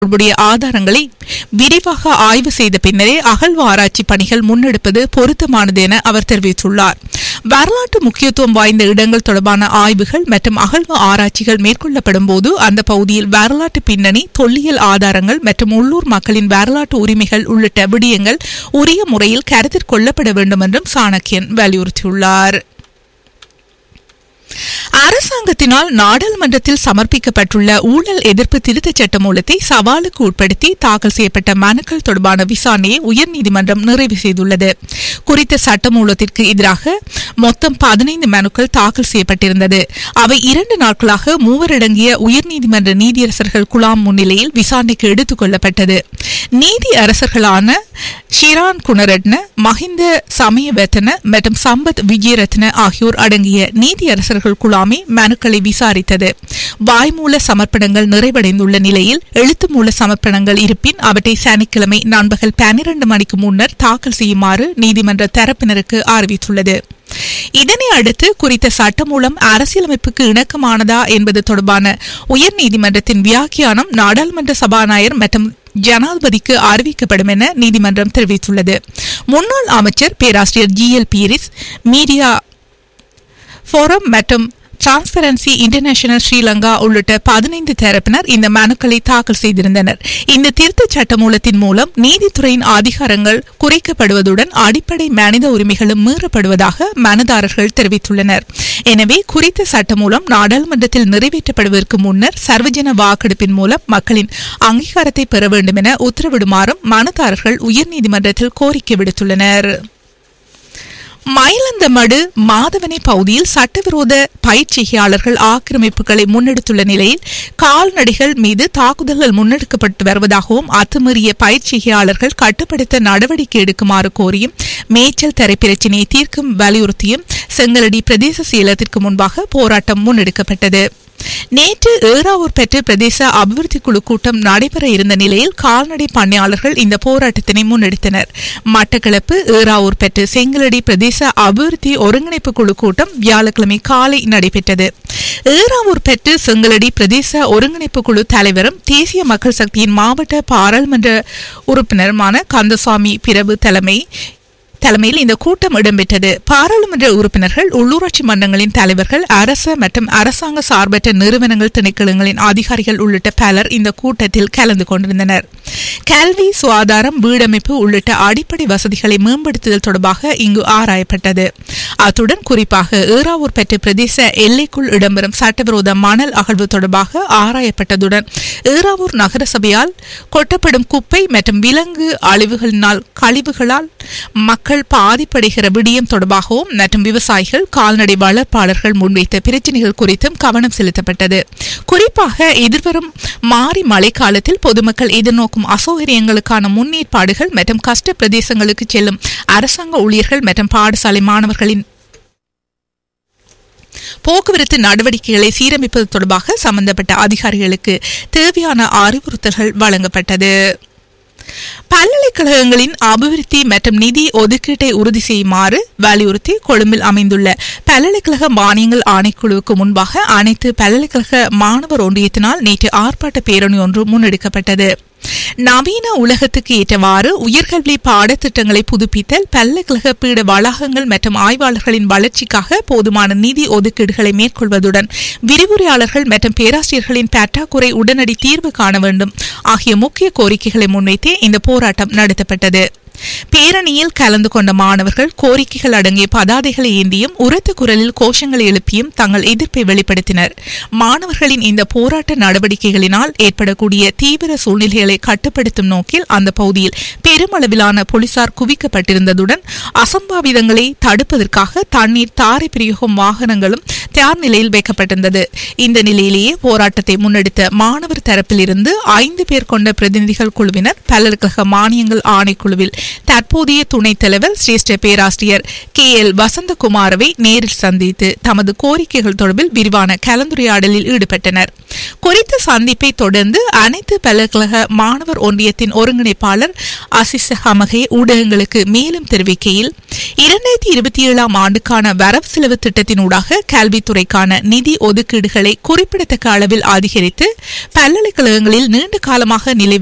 தொடர்புடைய ஆதாரங்களை விரிவாக ஆய்வு செய்த பின்னரே அகழ்வு ஆராய்ச்சி பணிகள் முன்னெடுப்பது பொருத்தமானது என அவர் தெரிவித்துள்ளார் வரலாற்று முக்கியத்துவம் வாய்ந்த இடங்கள் தொடர்பான ஆய்வுகள் மற்றும் அகழ்வு ஆராய்ச்சிகள் மேற்கொள்ளப்படும் போது அந்த பகுதியில் வரலாற்று பின்னணி தொல்லியல் ஆதாரங்கள் மற்றும் உள்ளூர் மக்களின் வரலாற்று உரிமைகள் உள்ளிட்ட விடயங்கள் உரிய முறையில் கருத்தில் கொள்ளப்பட வேண்டும் என்றும் சாணக்கியன் வலியுறுத்தியுள்ளார் அரசாங்கத்தினால் நாடாளுமன்றத்தில் சமர்ப்பிக்கப்பட்டுள்ள ஊழல் எதிர்ப்பு திருத்தச் சட்ட மூலத்தை சவாலுக்கு உட்படுத்தி தாக்கல் செய்யப்பட்ட மனுக்கள் தொடர்பான விசாரணையை உயர்நீதிமன்றம் நிறைவு செய்துள்ளது குறித்த சட்ட மூலத்திற்கு எதிராக மொத்தம் பதினைந்து மனுக்கள் தாக்கல் செய்யப்பட்டிருந்தது அவை இரண்டு நாட்களாக மூவரடங்கிய உயர்நீதிமன்ற நீதியரசர்கள் குழாம் முன்னிலையில் விசாரணைக்கு எடுத்துக் கொள்ளப்பட்டது நீதி அரசர்களான ஷிரான் குணரட்ன மஹிந்த சமயவர்த்தன மற்றும் சம்பத் விஜயரத்ன ஆகியோர் அடங்கிய நீதியரசர்கள் குழாமே மனுக்களை விசாரித்தது வாய்மூல சமர்ப்பணங்கள் நிறைவடைந்துள்ள நிலையில் எழுத்து மூல சமர்ப்பணங்கள் இருப்பின் அவற்றை சனிக்கிழமை நண்பகல் பன்னிரண்டு மணிக்கு முன்னர் தாக்கல் செய்யுமாறு நீதிமன்ற தரப்பினருக்கு அறிவித்துள்ளது இதனை அடுத்து குறித்த சட்டம் மூலம் அரசியலமைப்புக்கு இணக்கமானதா என்பது தொடர்பான உயர்நீதிமன்றத்தின் வியாக்கியானம் நாடாளுமன்ற சபாநாயகர் மற்றும் ஜனாதிபதிக்கு அறிவிக்கப்படும் என நீதிமன்றம் தெரிவித்துள்ளது முன்னாள் அமைச்சர் பேராசிரியர் G L Peiris media forum மற்றும் டிரான்ஸ்பரன்சி இன்டர்நேஷனல் ஸ்ரீலங்கா உள்ளிட்ட பதினைந்து தரப்பினர் இந்த மனுக்களை தாக்கல் செய்திருந்தனர் இந்த திருத்தச் சட்டமூலத்தின் மூலம் நீதித்துறையின் அதிகாரங்கள் குறைக்கப்படுவதுடன் அடிப்படை மனித உரிமைகளும் மீறப்படுவதாக மனுதாரர்கள் தெரிவித்துள்ளனர் எனவே குறித்த சட்டமூலம் நாடாளுமன்றத்தில் நிறைவேற்றப்படுவதற்கு முன்னர் சர்வஜன வாக்கெடுப்பின் மூலம் மக்களின் அங்கீகாரத்தை பெற வேண்டும் என உத்தரவிடுமாறும் மனுதாரர்கள் உயர்நீதிமன்றத்தில் கோரிக்கை விடுத்துள்ளனர் மயிலந்தமடு மாதவனை பகுதியில் சட்டவிரோத பயிற்சியாளர்கள் ஆக்கிரமிப்புகளை முன்னெடுத்துள்ள நிலையில் கால்நடைகள் மீது தாக்குதல்கள் முன்னெடுக்கப்பட்டு வருவதாகவும் அத்துமீறிய பயிற்சியாளர்கள் கட்டுப்படுத்த நடவடிக்கை எடுக்குமாறு கோரியும் மேய்ச்சல் தரை பிரச்சினையை தீர்க்கும் வலியுறுத்தியும் செங்கலடி பிரதேச செயலகத்திற்கு முன்பாக போராட்டம் முன்னெடுக்கப்பட்டது நேற்று ஏறாவூர் பெற்ற பிரதேச அபிவிருத்தி குழு கூட்டம் நடைபெற இருந்த நிலையில் கால்நடை பண்ணையாளர்கள் இந்த போராட்டத்தினை முன்னெடுத்தனர் மட்டக்களப்பு ஏறாவூர் பெற்ற செங்கலடி பிரதேச அபிவிருத்தி ஒருங்கிணைப்பு குழு கூட்டம் வியாழக்கிழமை காலை நடைபெற்றது ஏறாவூர் பெற்று செங்கலடி பிரதேச ஒருங்கிணைப்பு குழு தலைவரும் தேசிய மக்கள் சக்தியின் மாவட்ட பாராளுமன்ற உறுப்பினருமான கந்தசாமி பிரபு தலைமை தலைமையில் இந்த கூட்டம் இடம்பெற்றது பாராளுமன்ற உறுப்பினர்கள் உள்ளூராட்சி மன்றங்களின் தலைவர்கள் அரச மற்றும் அரசாங்க சார்பற்ற நிறுவனங்கள் திணைக்களங்களின் அதிகாரிகள் உள்ளிட்ட பலர் இந்த கூட்டத்தில் கலந்து கொண்டிருந்தனர் கல்வி சுகாதாரம் வீடமைப்பு உள்ளிட்ட அடிப்படை வசதிகளை மேம்படுத்துதல் தொடர்பாக இங்கு ஆராயப்பட்டது அத்துடன் குறிப்பாக ஏறாவூர் பெற்ற பிரதேச எல்லைக்குள் இடம்பெறும் சட்டவிரோத மணல் அகழ்வு தொடர்பாக ஆராயப்பட்டதுடன் ஏறாவூர் நகரசபையால் கொட்டப்படும் குப்பை மற்றும் விலங்கு அழிவுகளினால் கழிவுகளால் மக்கள் பாதிப்படைகிற விடயம் தொடர்பாகவும் மற்றும் விவசாயிகள் கால்நடை வளர்ப்பாளர்கள் முன்வைத்த பிரச்சினைகள் குறித்தும் கவனம் செலுத்தப்பட்டது குறிப்பாக எதிர்வரும் மாறி மழைக்காலத்தில் பொதுமக்கள் எதிர்நோக்கும் அசௌகரியங்களுக்கான முன்னேற்பாடுகள் மற்றும் கஷ்ட பிரதேசங்களுக்கு செல்லும் அரசாங்க ஊழியர்கள் மற்றும் பாடசாலை மாணவர்களின் போக்குவரத்து நடவடிக்கைகளை சீரமைப்பது தொடர்பாக சம்பந்தப்பட்ட அதிகாரிகளுக்கு தேவையான அறிவுறுத்தல்கள் வழங்கப்பட்டது பல்கலைக்கழகங்களின் அபிவிருத்தி மற்றும் நிதி ஒதுக்கீட்டை உறுதி செய்யுமாறு வலியுறுத்தி கொழும்பில் அமைந்துள்ள பல்கலைக்கழக மானியங்கள் ஆணைக்குழுவுக்கு முன்பாக அனைத்து பல்கலைக்கழக மாணவர் ஒன்றியத்தினால் நேற்று ஆர்ப்பாட்ட பேரணி ஒன்று முன்னெடுக்கப்பட்டது நவீன உலகத்துக்கு ஏற்றவாறு உயர்கல்வி பாடத்திட்டங்களை புதுப்பித்தல் பல்கலைக்கழக பீட வளாகங்கள் மற்றும் ஆய்வாளர்களின் வளர்ச்சிக்காக போதுமான நிதி ஒதுக்கீடுகளை மேற்கொள்வதுடன் விரிவுரையாளர்கள் மற்றும் பேராசிரியர்களின் பற்றாக்குறை உடனடி தீர்வு காண வேண்டும் ஆகிய முக்கிய கோரிக்கைகளை முன்வைத்தே இந்த போராட்டம் நடத்தப்பட்டது பேரணியில் கலந்து கொண்ட மாணவர்கள் கோரிக்கைகள் அடங்கிய பதாதைகளை ஏந்தியும் உரத்த குரலில் கோஷங்களை எழுப்பியும் தங்கள் எதிர்ப்பை வெளிப்படுத்தினர் மாணவர்களின் இந்த போராட்ட நடவடிக்கைகளினால் ஏற்படக்கூடிய தீவிர சூழ்நிலைகளை கட்டுப்படுத்தும் நோக்கில் அந்த பகுதியில் பெருமளவிலான போலீசார் குவிக்கப்பட்டிருந்ததுடன் அசம்பாவிதங்களை தடுப்பதற்காக தண்ணீர் தாரை பிரயோகம் வாகனங்களும் தயார் நிலையில் வைக்கப்பட்டிருந்தது இந்த நிலையிலேயே போராட்டத்தை முன்னெடுத்த மாணவர் தரப்பிலிருந்து ஐந்து பேர் கொண்ட பிரதிநிதிகள் குழுவினர் பல்கலைக்கழக மானியங்கள் ஆணைக்குழுவில் தற்போதைய துணைத் தலைவர் சிரேஷ்ட பேராசிரியர் கே எல் வசந்தகுமாரவை நேரில் சந்தித்து தமது கோரிக்கைகள் தொடர்பில் விரிவான கலந்துரையாடலில் ஈடுபட்டனர் குறித்த சந்திப்பை தொடர்ந்து அனைத்து பல்கலைக்கழக மாணவர் ஒன்றியத்தின் ஒருங்கிணைப்பாளர் அசிச ஹமகே ஊடகங்களுக்கு மேலும் தெரிவிக்கையில் இரண்டாயிரத்தி இருபத்தி ஏழாம் ஆண்டுக்கான வரவு செலவு திட்டத்தினூடாக கல்வித்துறைக்கான நிதி ஒதுக்கீடுகளை குறிப்பிடத்தக்க அளவில் அதிகரித்து பல்கலைக்கழகங்களில் நீண்ட காலமாக நிலை